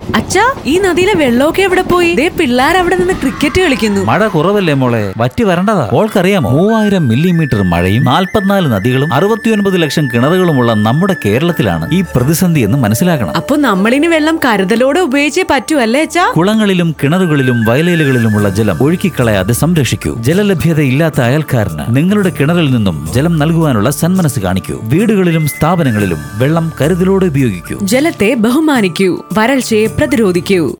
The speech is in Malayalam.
അച്ഛാ ഈ നദിയിലെ വെള്ളമൊക്കെ എവിടെ പോയി ദേ പിള്ളേർ അവിടെ നിന്ന് ക്രിക്കറ്റ് കളിക്കുന്നു മഴ കുറവല്ലേ മോളെ വറ്റി വരണ്ടതാ ഓൾക്കറിയാമോ മൂവായിരം മില്ലിമീറ്റർ മഴയും നാൽപ്പത്തിനാല് നദികളും അറുപത്തിയൊൻപത് ലക്ഷം കിണറുകളുമുള്ള നമ്മുടെ കേരളത്തിലാണ് ഈ പ്രതിസന്ധി എന്ന് മനസ്സിലാക്കണം അപ്പൊ നമ്മളിനി വെള്ളം കരുതലോടെ ഉപയോഗിച്ചേ പറ്റൂ അല്ലേ അച്ഛാ കുളങ്ങളിലും കിണറുകളിലും വയലേലുകളിലുമുള്ള ജലം ഒഴുക്കിക്കളയാതെ സംരക്ഷിക്കൂ ജലലഭ്യത ഇല്ലാത്ത അയൽക്കാരന് നിങ്ങളുടെ കിണറിൽ നിന്നും ജലം നൽകുവാനുള്ള സന്മനസ് കാണിക്കൂ വീടുകളിലും സ്ഥാപനങ്ങളിലും വെള്ളം കരുതലോടെ ഉപയോഗിക്കൂ ജലത്തെ ബഹുമാനിക്കൂ വരൾച്ചയെ പ്രതിരോധിക്കൂ